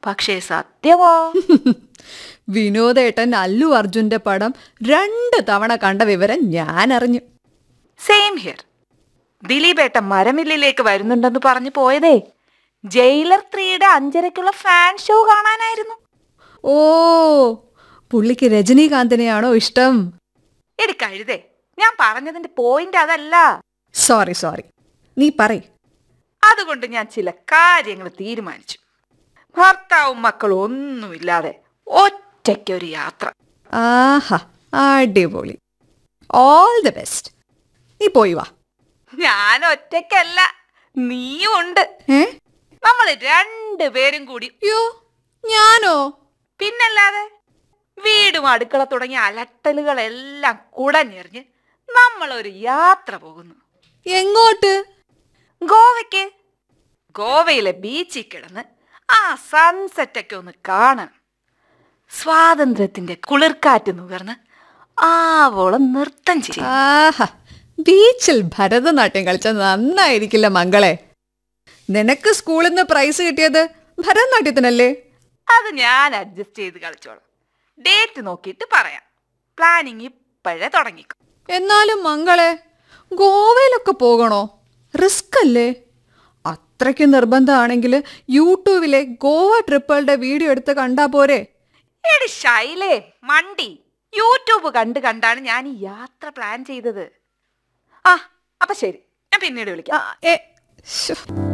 പക്ഷേ സത്യമോ വിനോദേട്ടൻ അല്ലു അർജുന്റെ പടം രണ്ട് തവണ കണ്ട വിവരം ഞാൻ അറിഞ്ഞു സെയിം ഹിയർ ദിലീപേട്ടൻ മരമില്ലിലേക്ക് വരുന്നുണ്ടെന്ന് പറഞ്ഞു പോയതേ ജയിലർ ത്രീയുടെ അഞ്ചരക്കുള്ള ഫാൻ ഷോ കാണാനായിരുന്നു ഓ പുള്ളിക്ക് രജനീകാന്തിനെയാണോ ഇഷ്ടം എടി കഴുതേ ഞാൻ പറഞ്ഞതിന്റെ പോയിന്റ് അതല്ല സോറി സോറി നീ പറയ് അതുകൊണ്ട് ഞാൻ ചില കാര്യങ്ങൾ തീരുമാനിച്ചു ഭർത്താവും മക്കളും ഒന്നുമില്ലാതെ ഒറ്റയ്ക്കൊരു യാത്ര ആഹാ അടിപൊളി ഓൾ ദി ബെസ്റ്റ് നീ പോയി വാ ഞാൻ ഒറ്റയ്ക്കല്ല നീയും ഉണ്ട് ഏ നമ്മൾ രണ്ടുപേരും കൂടി യോ ഞാനോ പിന്നല്ലാതെ വീടും അടുക്കള തുടങ്ങിയ അലട്ടലുകളെല്ലാം കുടഞ്ഞെറിഞ്ഞ് നമ്മൾ ഒരു യാത്ര പോകുന്നു എങ്ങോട്ട് ഗോവയ്ക്ക് ഗോവയിലെ ബീച്ചിൽ കിടന്ന് ആ സൺസെറ്റ് ഒക്കെ ഒന്ന് കാണണം സ്വാതന്ത്ര്യത്തിന്റെ കുളിർക്കാറ്റ് നുകർന്ന് ആവോളം നൃത്തം ചെയ്യും ആഹാ ബീച്ചിൽ ഭരതനാട്യം കളിച്ച നന്നായിരിക്കില്ല മംഗളെ നിനക്ക് സ്കൂളിൽ നിന്ന് പ്രൈസ് കിട്ടിയത് ഭരതനാട്യത്തിനല്ലേ അത് ഞാൻ അഡ്ജസ്റ്റ് ചെയ്ത് കളിച്ചോളാം ഡേറ്റ് നോക്കിയിട്ട് പറയാം പ്ലാനിങ് ഇപ്പോഴേ തുടങ്ങിക്കും എന്നാലും മംഗളെ ഗോവയിലൊക്കെ പോകണോ റിസ്ക് അല്ലേ അത്രയ്ക്ക് നിർബന്ധമാണെങ്കിൽ യൂട്യൂബിലെ ഗോവ ട്രിപ്പുകളുടെ വീഡിയോ എടുത്ത് കണ്ടാ പോരെ എടി ശൈലേ മണ്ടി യൂട്യൂബ് കണ്ട് കണ്ടാണ് ഞാൻ ഈ യാത്ര പ്ലാൻ ചെയ്തത് ആ അപ്പൊ ശരി ഞാൻ പിന്നീട് വിളിക്കാം ആ, ഏ, ശ്ശോ.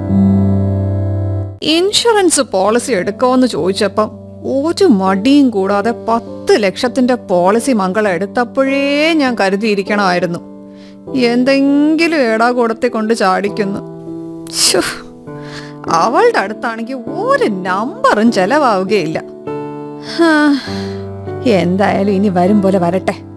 ഇൻഷുറൻസ് പോളിസി എടുക്കാമെന്ന് ചോദിച്ചപ്പം ഒരു മടിയും കൂടാതെ പത്ത് ലക്ഷത്തിന്റെ പോളിസി മംഗള എടുത്തപ്പോഴേ ഞാൻ കരുതിയിരിക്കണമായിരുന്നു എന്തെങ്കിലും ഏടാ കൂടത്തെ കൊണ്ട് ചാടിക്കുന്നു ശ്ശോ. അവളുടെ അടുത്താണെങ്കിൽ ഒരു നമ്പറും ചെലവാവുകയില്ല ഹാ, എന്തായാലും ഇനി വരും പോലെ വരട്ടെ